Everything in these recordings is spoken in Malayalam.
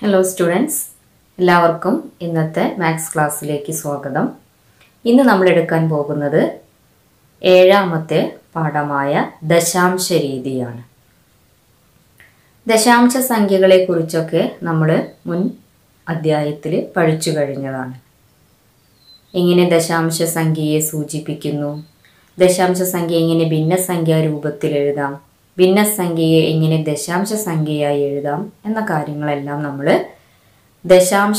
ഹലോ സ്റ്റുഡൻസ് എല്ലാവർക്കും ഇന്നത്തെ മാത്സ് ക്ലാസ്സിലേക്ക് സ്വാഗതം ഇന്ന് നമ്മൾ എടുക്കാൻ പോകുന്നത് ഏഴാമത്തെ പാഠമായ ദശാംശ രീതിയാണ് ദശാംശ സംഖ്യകളെക്കുറിച്ചൊക്കെ നമ്മൾ മുൻ അധ്യായത്തിൽ പഠിച്ചു കഴിഞ്ഞതാണ് എങ്ങനെ ദശാംശ സംഖ്യയെ സൂചിപ്പിക്കുന്നു ദശാംശ സംഖ്യ എങ്ങനെ ഭിന്നസംഖ്യാ രൂപത്തിൽ എഴുതാം ഭിന്നസംഖ്യയെ എങ്ങനെ ദശാംശ സംഖ്യയായി എഴുതാം എന്ന കാര്യങ്ങളെല്ലാം നമ്മൾ ദശാംശ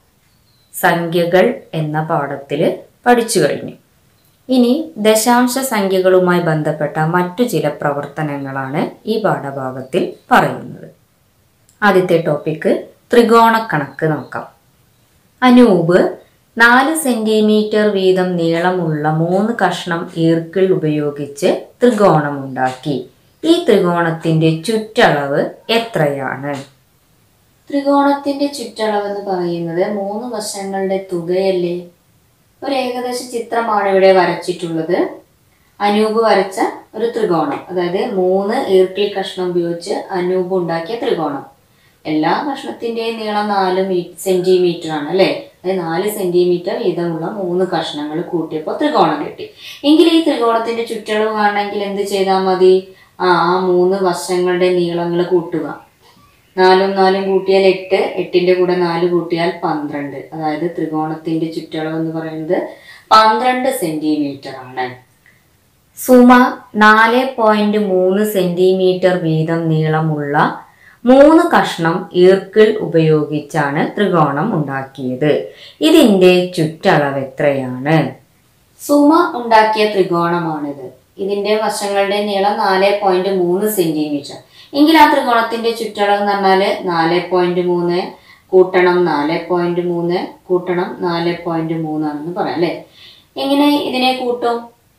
സംഖ്യകൾ എന്ന പാഠത്തിൽ പഠിച്ചു കഴിഞ്ഞു ഇനി ദശാംശ സംഖ്യകളുമായി ബന്ധപ്പെട്ട മറ്റു ചില പ്രവർത്തനങ്ങളാണ് ഈ പാഠഭാഗത്തിൽ പറയുന്നത് ആദ്യത്തെ ടോപ്പിക്ക് ത്രികോണക്കണക്ക് നോക്കാം അനൂപ് നാല് സെന്റിമീറ്റർ വീതം നീളമുള്ള മൂന്ന് കഷ്ണം ഈർക്കിൾ ഉപയോഗിച്ച് ത്രികോണമുണ്ടാക്കി ഈ ത്രികോണത്തിന്റെ ചുറ്റളവ് എത്രയാണ് ത്രികോണത്തിന്റെ ചുറ്റളവ് എന്ന് പറയുന്നത് മൂന്ന് വശങ്ങളുടെ തുകയല്ലേ ഒരു ഏകദേശ ചിത്രമാണ് ഇവിടെ വരച്ചിട്ടുള്ളത് അനൂപ് വരച്ച ഒരു ത്രികോണം അതായത് മൂന്ന് ഈർക്കിൾ കഷ്ണം ഉപയോഗിച്ച് അനൂപ് ഉണ്ടാക്കിയ ത്രികോണം എല്ലാ കഷ്ണത്തിന്റെയും നീളം നാല് മീ സെന്റിമീറ്റർ ആണ് അല്ലെ അതായത് നാല് സെന്റിമീറ്റർ വീതമുള്ള മൂന്ന് കഷ്ണങ്ങൾ കൂട്ടിയപ്പോൾ ത്രികോണം കിട്ടി എങ്കിൽ ഈ ത്രികോണത്തിന്റെ ചുറ്റളവ് കാണണമെങ്കിൽ എന്ത് ചെയ്താൽ മതി ആ ആ മൂന്ന് വശങ്ങളുടെ നീളങ്ങൾ കൂട്ടുക നാലും നാലും കൂട്ടിയാൽ എട്ട് എട്ടിന്റെ കൂടെ നാല് കൂട്ടിയാൽ പന്ത്രണ്ട് അതായത് ത്രികോണത്തിന്റെ ചുറ്റളവ് എന്ന് പറയുന്നത് പന്ത്രണ്ട് സെന്റിമീറ്റർ ആണ് സുമ നാല് പോയിന്റ് മൂന്ന് സെന്റിമീറ്റർ വീതം നീളമുള്ള മൂന്ന് കഷ്ണം ഈർക്കിൾ ഉപയോഗിച്ചാണ് ത്രികോണം ഉണ്ടാക്കിയത് ഇതിന്റെ ചുറ്റളവ് എത്രയാണ് സുമ ഉണ്ടാക്കിയ ത്രികോണമാണിത് ഇതിന്റെ വശങ്ങളുടെ നീളം നാല് പോയിന്റ് മൂന്ന് സെന്റിമീറ്റർ എങ്കിൽ ആ ത്രികോണത്തിന്റെ ചുറ്റളവ് എന്ന് പറഞ്ഞാല് നാല് പോയിന്റ് മൂന്ന് കൂട്ടണം നാല് പോയിന്റ് മൂന്ന് കൂട്ടണം നാല് പോയിന്റ് മൂന്നാണെന്ന് പറയാം അല്ലെ എങ്ങനെ ഇതിനെ കൂട്ടും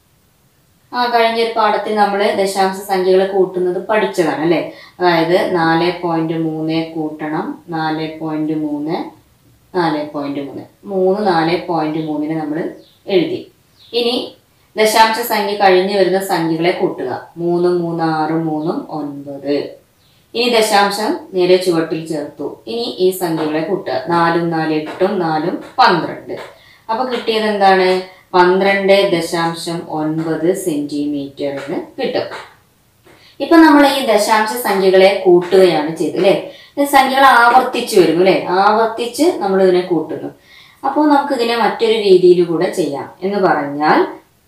ആ കഴിഞ്ഞൊരു പാഠത്തിൽ നമ്മൾ ദശാംശ സംഖ്യകൾ കൂട്ടുന്നത് പഠിച്ചതാണ് അല്ലെ അതായത് നാല് പോയിന്റ് മൂന്ന് കൂട്ടണം നാല് പോയിന്റ് മൂന്ന് നാല് പോയിന്റ് മൂന്ന് മൂന്ന് നാല് പോയിന്റ് മൂന്നിന് നമ്മൾ എഴുതി ഇനി ദശാംശ സംഖ്യ കഴിഞ്ഞു വരുന്ന സംഖ്യകളെ കൂട്ടുക മൂന്നും മൂന്ന് ആറും മൂന്നും ഒൻപത് ഇനി ദശാംശം നേരെ ചുവട്ടിൽ ചേർത്തു ഇനി ഈ സംഖ്യകളെ കൂട്ടുക നാലും നാല് എട്ടും നാലും പന്ത്രണ്ട് അപ്പൊ കിട്ടിയത് എന്താണ് പന്ത്രണ്ട് ദശാംശം ഒൻപത് സെന്റിമീറ്റർ എന്ന് കിട്ടും ഇപ്പൊ നമ്മൾ ഈ ദശാംശ സംഖ്യകളെ കൂട്ടുകയാണ് ചെയ്തത് അല്ലെ സംഖ്യകൾ ആവർത്തിച്ച് വരും അല്ലെ ആവർത്തിച്ച് നമ്മൾ ഇതിനെ കൂട്ടുന്നു അപ്പോൾ നമുക്ക് ഇതിനെ മറ്റൊരു രീതിയിൽ കൂടെ ചെയ്യാം എന്ന് പറഞ്ഞാൽ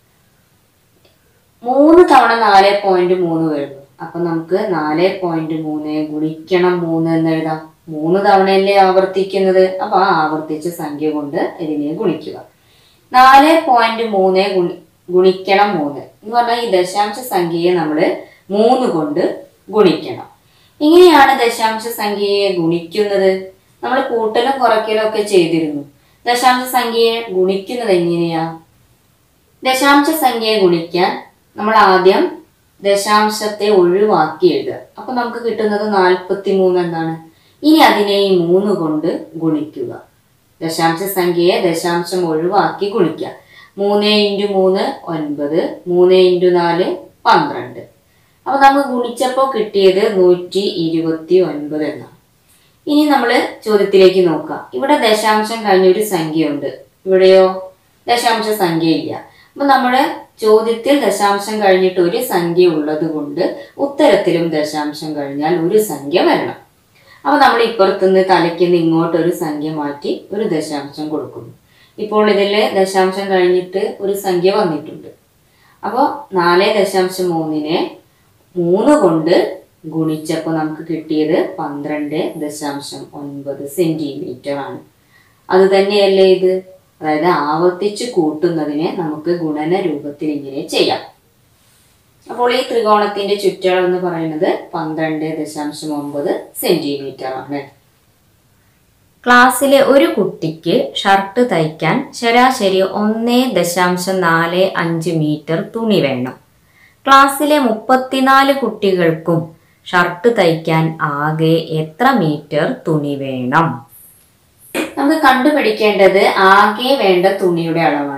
മൂന്ന് തവണ നാല് പോയിന്റ് മൂന്ന് വരുന്നു അപ്പൊ നമുക്ക് നാല് പോയിന്റ് മൂന്ന് ഗുണിക്കണം മൂന്ന് എന്ന് എഴുതാം മൂന്ന് തവണയല്ലേ ആവർത്തിക്കുന്നത് അപ്പൊ ആ ആവർത്തിച്ച സംഖ്യ കൊണ്ട് ഇതിനെ ഗുണിക്കുക നാല് പോയിന്റ് മൂന്ന് ഗുണി ഗുണിക്കണം മൂന്ന് എന്ന് പറഞ്ഞാൽ ഈ ദശാംശ സംഖ്യയെ നമ്മൾ മൂന്ന് കൊണ്ട് ഗുണിക്കണം ഇങ്ങനെയാണ് ദശാംശ സംഖ്യയെ ഗുണിക്കുന്നത് നമ്മൾ കൂട്ടലും കുറയ്ക്കലും ഒക്കെ ചെയ്തിരുന്നു ദശാംശ സംഖ്യയെ ഗുണിക്കുന്നത് എങ്ങനെയാ ദശാംശ സംഖ്യയെ ഗുണിക്കാൻ നമ്മൾ ആദ്യം ദശാംശത്തെ ഒഴിവാക്കി എഴുതുക അപ്പൊ നമുക്ക് കിട്ടുന്നത് നാൽപ്പത്തി മൂന്ന് എന്താണ് ഇനി അതിനെ ഈ മൂന്ന് കൊണ്ട് ഗുണിക്കുക ദശാംശ സംഖ്യയെ ദശാംശം ഒഴിവാക്കി ഗുണിക്കുക മൂന്ന് ഇൻറ്റു മൂന്ന് ഒൻപത് മൂന്ന് ഇൻറ്റു നാല് പന്ത്രണ്ട് അപ്പൊ നമുക്ക് ഗുണിച്ചപ്പോൾ കിട്ടിയത് നൂറ്റി ഇരുപത്തി ഒൻപത് എന്നാണ് ഇനി നമ്മൾ ചോദ്യത്തിലേക്ക് നോക്കാം ഇവിടെ ദശാംശം കഴിഞ്ഞൊരു സംഖ്യയുണ്ട് ഇവിടെയോ ദശാംശ സംഖ്യ ഇല്ല അപ്പൊ നമ്മുടെ ചോദ്യത്തിൽ ദശാംശം കഴിഞ്ഞിട്ട് ഒരു സംഖ്യ ഉള്ളത് കൊണ്ട് ഉത്തരത്തിലും ദശാംശം കഴിഞ്ഞാൽ ഒരു സംഖ്യ വരണം അപ്പൊ നമ്മൾ ഇപ്പുറത്തുനിന്ന് തലയ്ക്കുന്ന് ഇങ്ങോട്ട് ഒരു സംഖ്യ മാറ്റി ഒരു ദശാംശം കൊടുക്കുന്നു ഇപ്പോൾ ഇതിൽ ദശാംശം കഴിഞ്ഞിട്ട് ഒരു സംഖ്യ വന്നിട്ടുണ്ട് അപ്പോൾ നാല് ദശാംശം മൂന്നിനെ മൂന്ന് കൊണ്ട് ഗുണിച്ചപ്പോൾ നമുക്ക് കിട്ടിയത് പന്ത്രണ്ട് ദശാംശം ഒൻപത് സെന്റിമീറ്റർ ആണ് അത് തന്നെയല്ലേ ഇത് അതായത് ആവർത്തിച്ച് കൂട്ടുന്നതിനെ നമുക്ക് ഗുണന രൂപത്തിൽ ഇങ്ങനെ ചെയ്യാം അപ്പോൾ ഈ ത്രികോണത്തിന്റെ ചുറ്റളവ് എന്ന് പറയുന്നത് പന്ത്രണ്ട് ദശാംശം ഒമ്പത് സെന്റിമീറ്റർ ആണ് ക്ലാസ്സിലെ ഒരു കുട്ടിക്ക് ഷർട്ട് തയ്ക്കാൻ ശരാശരി ഒന്നേ ദശാംശം നാല് അഞ്ച് മീറ്റർ തുണി വേണം ക്ലാസ്സിലെ മുപ്പത്തിനാല് കുട്ടികൾക്കും ഷർട്ട് തയ്ക്കാൻ ആകെ എത്ര മീറ്റർ തുണി വേണം നമുക്ക് കണ്ടുപിടിക്കേണ്ടത് ആകെ വേണ്ട തുണിയുടെ അളവാണ്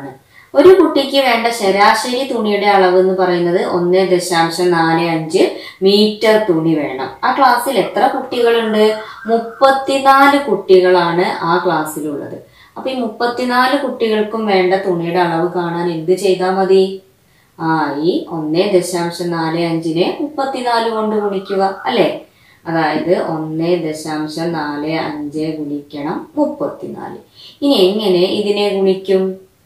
ഒരു കുട്ടിക്ക് വേണ്ട ശരാശരി തുണിയുടെ അളവ് എന്ന് പറയുന്നത് ഒന്ന് ദശാംശം നാല് അഞ്ച് മീറ്റർ തുണി വേണം ആ ക്ലാസ്സിൽ എത്ര കുട്ടികളുണ്ട് മുപ്പത്തിനാല് കുട്ടികളാണ് ആ ക്ലാസ്സിലുള്ളത് അപ്പൊ ഈ മുപ്പത്തിനാല് കുട്ടികൾക്കും വേണ്ട തുണിയുടെ അളവ് കാണാൻ എന്ത് ചെയ്താൽ മതി ആ ഈ ഒന്നേ ദശാംശം നാല് അഞ്ചിനെ മുപ്പത്തിനാല് കൊണ്ട് ഗുണിക്കുക അല്ലേ അതായത് ഒന്നേ ദശാംശം നാല് അഞ്ച് ഗുണിക്കണം മുപ്പത്തിനാല് ഇനി എങ്ങനെ ഇതിനെ ഗുണിക്കും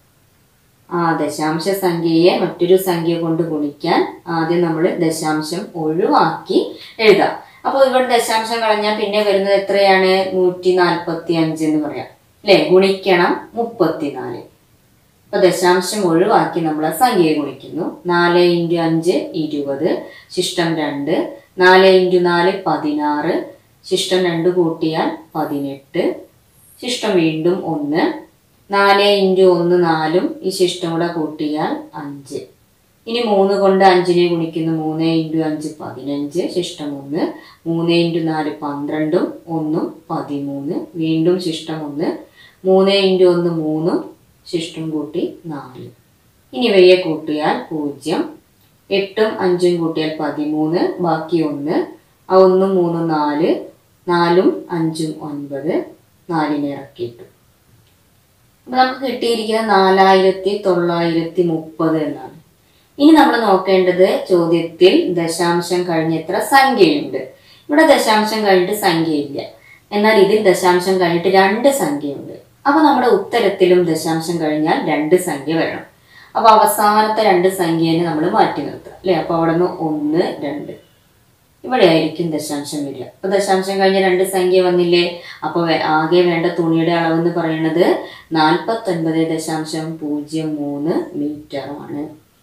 ആ ദശാംശ സംഖ്യയെ മറ്റൊരു സംഖ്യ കൊണ്ട് ഗുണിക്കാൻ ആദ്യം നമ്മൾ ദശാംശം ഒഴിവാക്കി എഴുതാം അപ്പോൾ ഇവിടെ ദശാംശം കളഞ്ഞാൽ പിന്നെ വരുന്നത് എത്രയാണ് നൂറ്റി നാൽപ്പത്തി അഞ്ച് എന്ന് പറയാം അല്ലെ ഗുണിക്കണം മുപ്പത്തിനാല് അപ്പൊ ദശാംശം ഒഴിവാക്കി നമ്മൾ ആ സംഖ്യയെ ഗുണിക്കുന്നു നാല് ഇൻറ്റു അഞ്ച് ഇരുപത് ശിഷ്ടം രണ്ട് നാല് ഇൻറ്റു നാല് പതിനാറ് ശിഷ്ടം രണ്ട് കൂട്ടിയാൽ പതിനെട്ട് ശിഷ്ടം വീണ്ടും ഒന്ന് നാല് ഇൻറ്റു ഒന്ന് നാലും ഈ ശിഷ്ടം കൂടെ കൂട്ടിയാൽ അഞ്ച് ഇനി മൂന്ന് കൊണ്ട് അഞ്ചിനെ ഗുണിക്കുന്നു മൂന്ന് ഇൻറ്റു അഞ്ച് പതിനഞ്ച് ശിഷ്ടം ഒന്ന് മൂന്ന് ഇൻറ്റു നാല് പന്ത്രണ്ടും ഒന്നും പതിമൂന്ന് വീണ്ടും ശിഷ്ടം ഒന്ന് മൂന്ന് ഇൻറ്റു ഒന്ന് മൂന്നും ശിഷ്ടം കൂട്ടി നാല് ഇനി ഇവയെ കൂട്ടിയാൽ പൂജ്യം എട്ടും അഞ്ചും കൂട്ടിയാൽ പതിമൂന്ന് ബാക്കി ഒന്ന് ആ ഒന്നും മൂന്നും നാല് നാലും അഞ്ചും ഒൻപത് നാലിനെ ഇറക്കിയിട്ടു അപ്പൊ നമുക്ക് കിട്ടിയിരിക്കുന്നത് നാലായിരത്തി തൊള്ളായിരത്തി മുപ്പത് എന്നാണ് ഇനി നമ്മൾ നോക്കേണ്ടത് ചോദ്യത്തിൽ ദശാംശം കഴിഞ്ഞ് എത്ര സംഖ്യയുണ്ട് ഇവിടെ ദശാംശം കഴിഞ്ഞിട്ട് സംഖ്യയില്ല എന്നാൽ ഇതിൽ ദശാംശം കഴിഞ്ഞിട്ട് രണ്ട് സംഖ്യയുണ്ട് അപ്പൊ നമ്മുടെ ഉത്തരത്തിലും ദശാംശം കഴിഞ്ഞാൽ രണ്ട് സംഖ്യ വരണം അപ്പൊ അവസാനത്തെ രണ്ട് സംഖ്യേനെ നമ്മൾ മാറ്റി നിർത്തുക അല്ലെ അപ്പൊ അവിടെ നിന്ന് ഒന്ന് രണ്ട് ഇവിടെ ആയിരിക്കും ദശാംശം വരിക അപ്പൊ ദശാംശം കഴിഞ്ഞ രണ്ട് സംഖ്യ വന്നില്ലേ അപ്പൊ വേ- ആകെ വേണ്ട തുണിയുടെ അളവ് എന്ന് പറയുന്നത് നാൽപ്പത്തൊൻപത് ദശാംശം പൂജ്യം മൂന്ന് മീറ്റർ ആണ്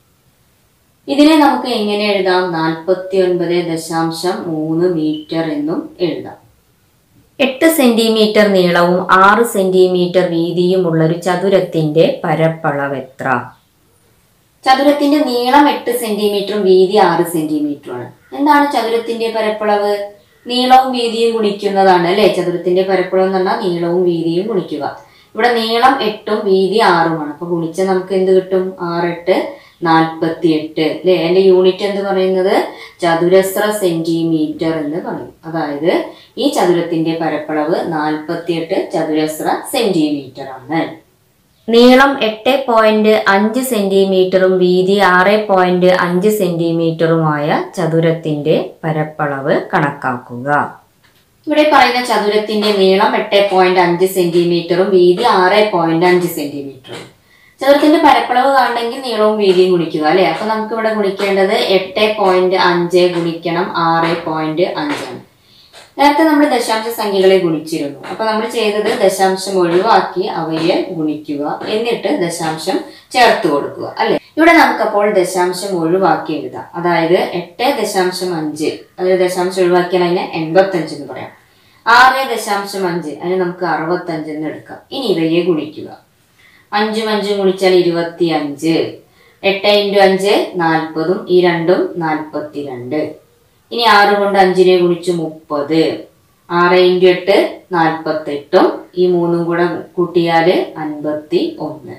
ഇതിനെ നമുക്ക് എങ്ങനെ എഴുതാം നാൽപ്പത്തി ഒൻപത് ദശാംശം മൂന്ന് മീറ്റർ എന്നും എഴുതാം എട്ട് സെന്റിമീറ്റർ നീളവും ആറ് സെന്റിമീറ്റർ വീതിയുമുള്ള ഒരു ചതുരത്തിന്റെ പരപ്പളവ് എത്ര ചതുരത്തിന്റെ നീളം എട്ട് സെന്റിമീറ്ററും വീതി ആറ് സെന്റിമീറ്ററുമാണ് എന്താണ് ചതുരത്തിന്റെ പരപ്പളവ് നീളവും വീതിയും ഗുണിക്കുന്നതാണ് അല്ലെ ചതുരത്തിന്റെ പരപ്പളവ് എന്ന് പറഞ്ഞാൽ നീളവും വീതിയും ഗുണിക്കുക ഇവിടെ നീളം എട്ടും വീതി ആറുമാണ് അപ്പൊ ഗുണിച്ച നമുക്ക് എന്ത് കിട്ടും ആറെട്ട് നാൽപ്പത്തി എട്ട് അല്ലെ അതിന്റെ യൂണിറ്റ് എന്ന് പറയുന്നത് ചതുരശ്ര സെന്റിമീറ്റർ എന്ന് പറയും അതായത് ഈ ചതുരത്തിന്റെ പരപ്പളവ് നാൽപ്പത്തിയെട്ട് ചതുരശ്ര സെന്റിമീറ്റർ ആണ് നീളം എട്ട് പോയിന്റ് അഞ്ച് സെന്റിമീറ്ററും വീതി ആറ് പോയിന്റ് അഞ്ച് സെന്റിമീറ്ററുമായ ചതുരത്തിന്റെ പരപ്പളവ് കണക്കാക്കുക ഇവിടെ പറയുന്ന ചതുരത്തിന്റെ നീളം എട്ട് പോയിന്റ് അഞ്ച് സെന്റിമീറ്ററും വീതി ആറ് പോയിന്റ് അഞ്ച് സെന്റിമീറ്ററും ചതുരത്തിന്റെ പരപ്പളവ് കാണണമെങ്കിൽ നീളവും വീതിയും ഗുണിക്കുക അല്ലെ അപ്പൊ നമുക്ക് ഇവിടെ ഗുണിക്കേണ്ടത് എട്ട് പോയിന്റ് അഞ്ച് ഗുണിക്കണം ആറ് പോയിന്റ് അഞ്ചാണ് നേരത്തെ നമ്മൾ ദശാംശ സംഖ്യകളെ ഗുണിച്ചിരുന്നു അപ്പൊ നമ്മൾ ചെയ്തത് ദശാംശം ഒഴിവാക്കി അവയെ ഗുണിക്കുക എന്നിട്ട് ദശാംശം ചേർത്ത് കൊടുക്കുക അല്ലെ ഇവിടെ നമുക്കപ്പോൾ ദശാംശം ഒഴിവാക്കി എഴുതാം അതായത് എട്ട് ദശാംശം അഞ്ച് അതിൽ ദശാംശം ഒഴിവാക്കിയാൽ അതിനെ എൺപത്തഞ്ച് എന്ന് പറയാം ആറ് ദശാംശം അഞ്ച് അതിന് നമുക്ക് അറുപത്തഞ്ച് എന്ന് എടുക്കാം ഇനി ഇവയെ ഗുണിക്കുക അഞ്ചും അഞ്ചും ഗുണിച്ചാൽ ഇരുപത്തി അഞ്ച് എട്ട് ഇൻറ്റു അഞ്ച് നാൽപ്പതും ഈ രണ്ടും നാൽപ്പത്തിരണ്ട് ഇനി ആറ് കൊണ്ട് അഞ്ചിനെ ഗുണിച്ച് മുപ്പത് ആറ് ഇൻറ്റു എട്ട് നാൽപ്പത്തെട്ടും ഈ മൂന്നും കൂടെ കൂട്ടിയാല് അൻപത്തി ഒന്ന്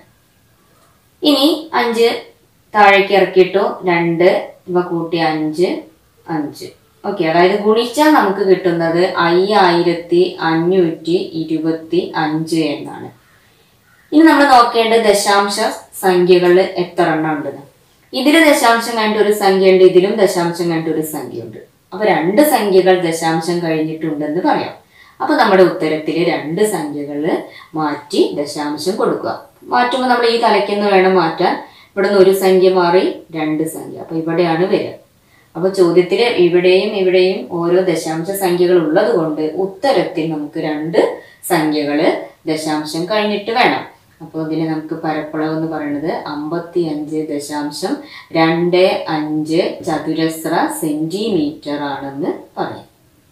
ഇനി അഞ്ച് താഴേക്ക് ഇറക്കിയിട്ടു രണ്ട് ഇവ കൂട്ടി അഞ്ച് അഞ്ച് ഓക്കെ അതായത് ഗുണിച്ചാൽ നമുക്ക് കിട്ടുന്നത് അയ്യായിരത്തി അഞ്ഞൂറ്റി ഇരുപത്തി അഞ്ച് എന്നാണ് ഇനി നമ്മൾ നോക്കേണ്ടത് ദശാംശ സംഖ്യകൾ എത്ര എണ്ണം ഉണ്ടെന്ന് ഇതില് ദശാംശം കഴിഞ്ഞിട്ട് ഒരു സംഖ്യ ഉണ്ട് ഇതിലും ദശാംശം കഴിഞ്ഞിട്ട് ഒരു സംഖ്യ ഉണ്ട് അപ്പൊ രണ്ട് സംഖ്യകൾ ദശാംശം കഴിഞ്ഞിട്ടുണ്ടെന്ന് പറയാം അപ്പൊ നമ്മുടെ ഉത്തരത്തിൽ രണ്ട് സംഖ്യകൾ മാറ്റി ദശാംശം കൊടുക്കുക മാറ്റുമ്പോൾ നമ്മൾ ഈ തലയ്ക്കെന്ന് വേണം മാറ്റാൻ ഇവിടെ നിന്ന് ഒരു സംഖ്യ മാറി രണ്ട് സംഖ്യ അപ്പൊ ഇവിടെയാണ് വരിക അപ്പൊ ചോദ്യത്തില് ഇവിടെയും ഇവിടെയും ഓരോ ദശാംശ സംഖ്യകൾ ഉള്ളത് കൊണ്ട് ഉത്തരത്തിൽ നമുക്ക് രണ്ട് സംഖ്യകള് ദശാംശം കഴിഞ്ഞിട്ട് വേണം അപ്പോൾ ഇതിന് നമുക്ക് പരപ്പളവ് എന്ന് പറയുന്നത് അമ്പത്തി അഞ്ച് ദശാംശം രണ്ട് അഞ്ച് ചതുരശ്ര സെന്റിമീറ്റർ ആണെന്ന് പറയാം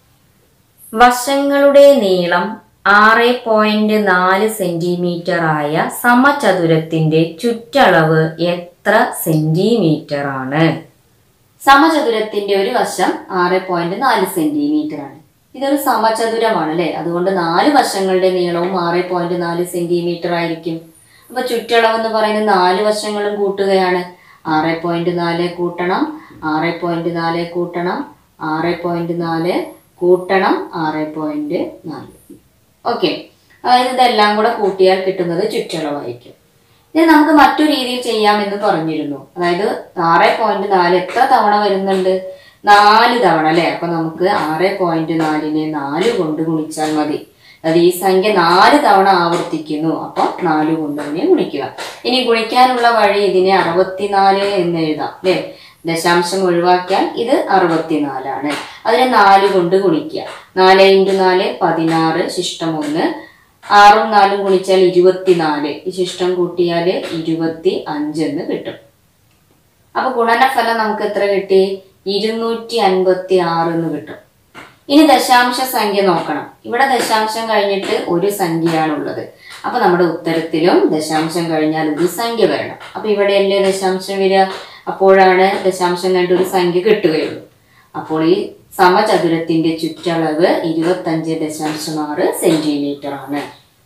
വശങ്ങളുടെ നീളം ആറ് പോയിന്റ് നാല് സെന്റിമീറ്റർ ആയ സമചതുരത്തിന്റെ ചുറ്റളവ് എത്ര സെന്റിമീറ്റർ ആണ് സമചതുരത്തിന്റെ ഒരു വശം ആറ് പോയിന്റ് നാല് സെന്റിമീറ്റർ ആണ് ഇതൊരു സമചതുരമാണ് അല്ലെ അതുകൊണ്ട് നാല് വശങ്ങളുടെ നീളവും ആറ് പോയിന്റ് നാല് സെന്റിമീറ്റർ ആയിരിക്കും അപ്പൊ ചുറ്റളവ് എന്ന് പറയുന്നത് നാല് വശങ്ങളും കൂട്ടുകയാണ് ആറ് പോയിന്റ് നാല് കൂട്ടണം ആറ് പോയിന്റ് നാല് കൂട്ടണം ആറ് പോയിന്റ് നാല് കൂട്ടണം ആറ് പോയിന്റ് നാല് ഓക്കെ അതായത് ഇതെല്ലാം കൂടെ കൂട്ടിയാൽ കിട്ടുന്നത് ചുറ്റളവായിരിക്കും ഇത് നമുക്ക് മറ്റു രീതിയിൽ ചെയ്യാമെന്ന് പറഞ്ഞിരുന്നു അതായത് ആറ് പോയിന്റ് നാല് എത്ര തവണ വരുന്നുണ്ട് നാല് തവണ അല്ലെ അപ്പൊ നമുക്ക് ആറ് പോയിന്റ് നാലിനെ നാല് കൊണ്ട് ഗുണിച്ചാൽ മതി അതായത് ഈ സംഖ്യ നാല് തവണ ആവർത്തിക്കുന്നു അപ്പൊ നാല് കൊണ്ട് തന്നെ ഗുണിക്കുക ഇനി ഗുണിക്കാനുള്ള വഴി ഇതിനെ അറുപത്തിനാല് എന്ന് എഴുതാം അല്ലെ ദശാംശം ഒഴിവാക്കിയാൽ ഇത് അറുപത്തിനാലാണ് അതിനെ നാല് കൊണ്ട് ഗുണിക്കുക നാല് ഇൻറ്റു നാല് പതിനാറ് ശിഷ്ടം ഒന്ന് ആറും നാലും ഗുണിച്ചാൽ ഇരുപത്തിനാല് ഈ ശിഷ്ടം കൂട്ടിയാല് ഇരുപത്തി അഞ്ച് എന്ന് കിട്ടും അപ്പൊ ഗുണനഫലം നമുക്ക് എത്ര കിട്ടി ഇരുന്നൂറ്റി അൻപത്തി ആറ് എന്ന് കിട്ടും ഇനി ദശാംശ സംഖ്യ നോക്കണം ഇവിടെ ദശാംശം കഴിഞ്ഞിട്ട് ഒരു സംഖ്യയാണുള്ളത് അപ്പൊ നമ്മുടെ ഉത്തരത്തിലും ദശാംശം കഴിഞ്ഞാൽ ഒരു സംഖ്യ വരണം അപ്പൊ ഇവിടെയല്ലേ ദശാംശം വരിക അപ്പോഴാണ് ദശാംശം കഴിഞ്ഞിട്ട് ഒരു സംഖ്യ കിട്ടുകയുള്ളൂ അപ്പോൾ ഈ സമചതുരത്തിന്റെ ചുറ്റളവ് ഇരുപത്തഞ്ച് ദശാംശം ആറ് സെന്റിമീറ്റർ ആണ്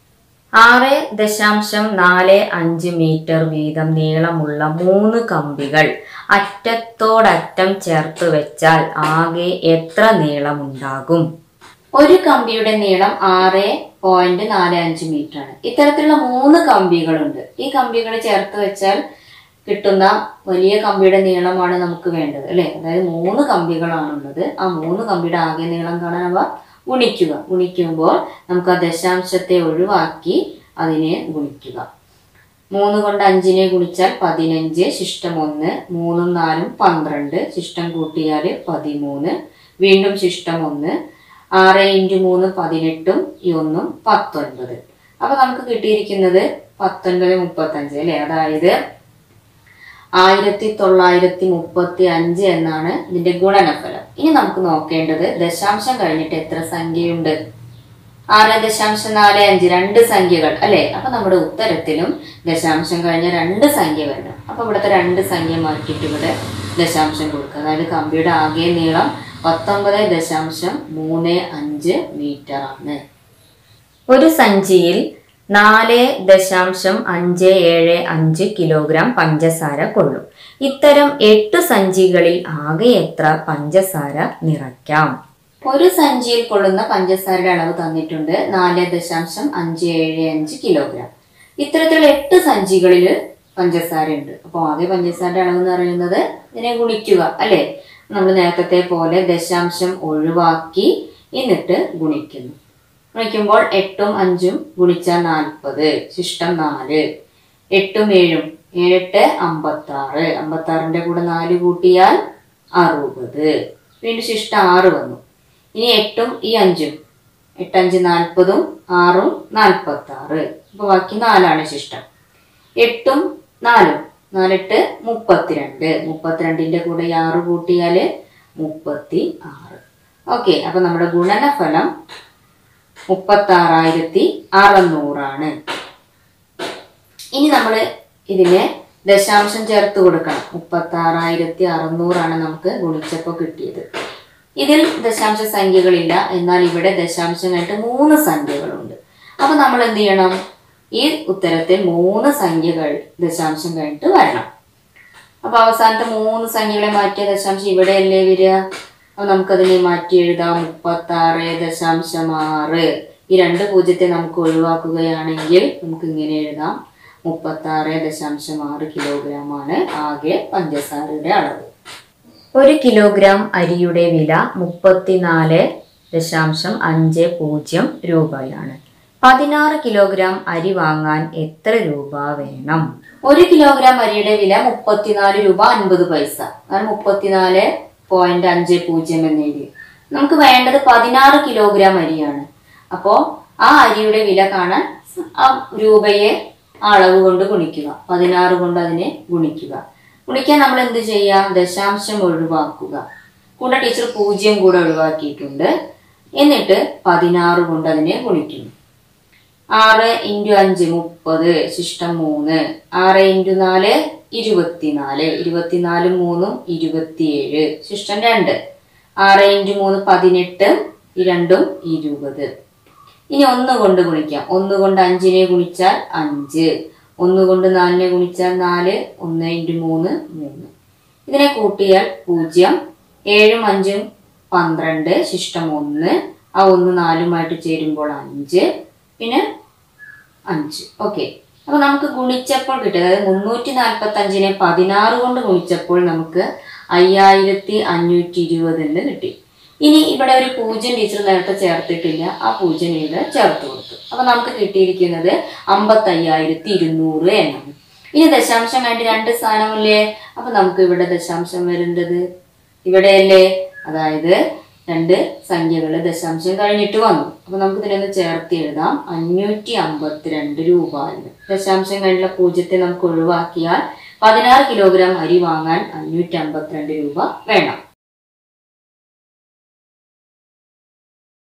ആറ് ദശാംശം നാല് അഞ്ച് മീറ്റർ വീതം നീളമുള്ള മൂന്ന് കമ്പികൾ അറ്റത്തോടറ്റം ചേർത്ത് വെച്ചാൽ ആകെ എത്ര നീളമുണ്ടാകും ഒരു കമ്പിയുടെ നീളം ആറ് പോയിന്റ് നാല് അഞ്ച് മീറ്റർ ആണ് ഇത്തരത്തിലുള്ള മൂന്ന് കമ്പികളുണ്ട് ഈ കമ്പികൾ ചേർത്ത് വെച്ചാൽ കിട്ടുന്ന വലിയ കമ്പിയുടെ നീളമാണ് നമുക്ക് വേണ്ടത് അല്ലെ അതായത് മൂന്ന് കമ്പികളാണുള്ളത് ആ മൂന്ന് കമ്പിയുടെ ആകെ നീളം കാണാൻ അവ ഗുണിക്കുക ഗുണിക്കുമ്പോൾ നമുക്ക് ആ ദശാംശത്തെ ഒഴിവാക്കി അതിനെ ഗുണിക്കുക മൂന്ന് കൊണ്ട് അഞ്ചിനെ ഗുണിച്ചാൽ പതിനഞ്ച് ശിഷ്ടം ഒന്ന് മൂന്നും നാലും പന്ത്രണ്ട് ശിഷ്ടം കൂട്ടിയാൽ പതിമൂന്ന് വീണ്ടും ശിഷ്ടം ഒന്ന് ആറ് ഇൻറ്റു മൂന്ന് പതിനെട്ടും ഈ ഒന്നും പത്തൊൻപത് അപ്പൊ നമുക്ക് കിട്ടിയിരിക്കുന്നത് പത്തൊൻപത് മുപ്പത്തഞ്ച് അല്ലെ അതായത് ആയിരത്തി തൊള്ളായിരത്തി മുപ്പത്തി അഞ്ച് എന്നാണ് ഇതിന്റെ ഗുണനഫലം ഇനി നമുക്ക് നോക്കേണ്ടത് ദശാംശം കഴിഞ്ഞിട്ട് എത്ര സംഖ്യയുണ്ട് ആറ് ദശാംശം നാല് അഞ്ച് രണ്ട് സംഖ്യകൾ അല്ലെ അപ്പൊ നമ്മുടെ ഉത്തരത്തിലും ദശാംശം കഴിഞ്ഞ രണ്ട് സംഖ്യ വരണം അപ്പൊ ഇവിടുത്തെ രണ്ട് സംഖ്യ മാറ്റിയിട്ട് ഇവിടെ ദശാംശം കൊടുക്കുക അതായത് കമ്പിയുടെ ആകെ നീളം പത്തൊമ്പത് ദശാംശം മൂന്ന് അഞ്ച് മീറ്റർ ആണ് ഒരു സഞ്ചിയിൽ നാല് ദശാംശം അഞ്ച് ഏഴ് അഞ്ച് കിലോഗ്രാം പഞ്ചസാര കൊള്ളും ഇത്തരം എട്ട് സഞ്ചികളിൽ ആകെ എത്ര പഞ്ചസാര നിറയ്ക്കാം ഒരു സഞ്ചിയിൽ കൊള്ളുന്ന പഞ്ചസാരയുടെ അളവ് തന്നിട്ടുണ്ട് നാല് ദശാംശം അഞ്ച് ഏഴ് അഞ്ച് കിലോഗ്രാം ഇത്തരത്തിലുള്ള എട്ട് സഞ്ചികളിൽ പഞ്ചസാര ഉണ്ട് അപ്പോൾ ആകെ പഞ്ചസാരയുടെ അളവ് എന്ന് പറയുന്നത് ഇതിനെ ഗുണിക്കുക അല്ലെ നമ്മൾ നേരത്തെ പോലെ ദശാംശം ഒഴിവാക്കി എന്നിട്ട് ഗുണിക്കുന്നു ഗുണിക്കുമ്പോൾ എട്ടും അഞ്ചും ഗുണിച്ചാൽ നാൽപ്പത് ശിഷ്ടം നാല് എട്ടും ഏഴും ഏഴെട്ട് അമ്പത്തി ആറ് അമ്പത്തി ആറിന്റെ കൂടെ നാല് കൂട്ടിയാൽ അറുപത് വീണ്ടും ശിഷ്ടം ആറ് വന്നു ഇനി എട്ടും ഈ അഞ്ചും എട്ടഞ്ച് നാൽപ്പതും ആറും നാൽപ്പത്തി ആറ് അപ്പൊ ബാക്കി നാലാണ് ശിഷ്ടം എട്ടും നാലും നാലെട്ട് മുപ്പത്തിരണ്ട് മുപ്പത്തിരണ്ടിന്റെ കൂടെ ഈ ആറ് കൂട്ടിയാല് മുപ്പത്തി ആറ് ഓക്കെ അപ്പൊ നമ്മുടെ ഗുണനഫലം മുപ്പത്തി ആറായിരത്തി അറുന്നൂറാണ് ഇനി നമ്മൾ ഇതിന് ദശാംശം ചേർത്ത് കൊടുക്കണം മുപ്പത്തി ആറായിരത്തി അറുന്നൂറാണ് നമുക്ക് ഗുണിച്ചപ്പോൾ കിട്ടിയത് ഇതിൽ ദശാംശ സംഖ്യകളില്ല എന്നാൽ ഇവിടെ ദശാംശം കഴിഞ്ഞിട്ട് മൂന്ന് സംഖ്യകളുണ്ട് അപ്പൊ നമ്മൾ എന്ത് ചെയ്യണം ഈ ഉത്തരത്തിൽ മൂന്ന് സംഖ്യകൾ ദശാംശം കഴിഞ്ഞിട്ട് വരണം അപ്പൊ അവസാനത്തെ മൂന്ന് സംഖ്യകളെ മാറ്റിയ ദശാംശം ഇവിടെയല്ലേ വരിക അപ്പൊ നമുക്കതിനെ മാറ്റി എഴുതാം മുപ്പത്തി ആറ് ദശാംശം ആറ് ഈ രണ്ട് പൂജ്യത്തെ നമുക്ക് ഒഴിവാക്കുകയാണെങ്കിൽ നമുക്ക് ഇങ്ങനെ എഴുതാം മുപ്പത്തി ആറ് ദശാംശം ആറ് കിലോഗ്രാം ആണ് ആകെ പഞ്ചസാരയുടെ അളവ് ഒരു കിലോഗ്രാം അരിയുടെ വില മുപ്പത്തിനാല് ദശാംശം അഞ്ച് പൂജ്യം രൂപയാണ് പതിനാറ് കിലോഗ്രാം അരി വാങ്ങാൻ എത്ര രൂപ വേണം ഒരു കിലോഗ്രാം അരിയുടെ വില മുപ്പത്തിനാല് രൂപ അൻപത് പൈസ അതാണ് മുപ്പത്തിനാല് പോയിന്റ് അഞ്ച് പൂജ്യം എന്ന് എഴുതി നമുക്ക് വേണ്ടത് പതിനാറ് കിലോഗ്രാം അരിയാണ് അപ്പോൾ ആ അരിയുടെ വില കാണാൻ ആ രൂപയെ ആ അളവ് കൊണ്ട് ഗുണിക്കുക പതിനാറ് കൊണ്ട് അതിനെ ഗുണിക്കുക ഗുണിക്കാൻ നമ്മൾ എന്ത് ചെയ്യാം ദശാംശം ഒഴിവാക്കുക കൂടെ ടീച്ചർ പൂജ്യം കൂടെ ഒഴിവാക്കിയിട്ടുണ്ട് എന്നിട്ട് പതിനാറ് കൊണ്ട് അതിനെ ഗുണിക്കുന്നു ആറ് ഇൻറ്റു അഞ്ച് മുപ്പത് ശിഷ്ടം മൂന്ന് ആറ് ഇൻറ്റു നാല് ഇരുപത്തിനാല് ഇരുപത്തിനാല് മൂന്നും ഇരുപത്തിയേഴ് ശിഷ്ടം രണ്ട് ആറ് ഇൻറ്റു മൂന്ന് പതിനെട്ട് ഈ രണ്ടും ഇരുപത് ഇനി ഒന്ന് കൊണ്ട് ഗുണിക്കാം ഒന്ന് കൊണ്ട് അഞ്ചിനെ ഗുണിച്ചാൽ അഞ്ച് ഒന്ന് കൊണ്ട് നാലിനെ ഗുണിച്ചാൽ നാല് ഒന്ന് ഇൻറ്റു മൂന്ന് മൂന്ന് ഇതിനെ കൂട്ടിയാൽ പൂജ്യം ഏഴും അഞ്ചും പന്ത്രണ്ട് ശിഷ്ടം ഒന്ന് ആ ഒന്ന് നാലുമായിട്ട് ചേരുമ്പോൾ അഞ്ച് പിന്നെ അഞ്ച് ഓക്കെ അപ്പൊ നമുക്ക് ഗുണിച്ചപ്പോൾ കിട്ടിയ അതായത് മുന്നൂറ്റി നാൽപ്പത്തി അഞ്ചിനെ പതിനാറ് കൊണ്ട് ഗുണിച്ചപ്പോൾ നമുക്ക് അയ്യായിരത്തി അഞ്ഞൂറ്റി ഇരുപത് എന്ന് കിട്ടി ഇനി ഇവിടെ ഒരു പൂജ്യം ടീച്ചർ നേരത്തെ ചേർത്തിട്ടില്ല ആ പൂജ്യം ഇവിടെ ചേർത്ത് കൊടുത്തു അപ്പൊ നമുക്ക് കിട്ടിയിരിക്കുന്നത് അമ്പത്തി അയ്യായിരത്തി ഇരുന്നൂറ് എന്നാണ് ഇനി ദശാംശം വേണ്ടി രണ്ട് സ്ഥാനമില്ലേ അപ്പൊ നമുക്ക് ഇവിടെ ദശാംശം വരേണ്ടത് ഇവിടെയല്ലേ അതായത് രണ്ട് സംഖ്യകൾ ദശാംശം കഴിഞ്ഞിട്ട് വന്നു അപ്പൊ നമുക്ക് ഇതിനൊന്ന് ചേർത്ത് എഴുതാം അഞ്ഞൂറ്റി അമ്പത്തിരണ്ട് രൂപ എന്ന് ദശാംശം കഴിഞ്ഞുള്ള പൂജ്യത്തെ നമുക്ക് ഒഴിവാക്കിയാൽ പതിനാറ് കിലോഗ്രാം അരി വാങ്ങാൻ അഞ്ഞൂറ്റി അമ്പത്തിരണ്ട് രൂപ വേണം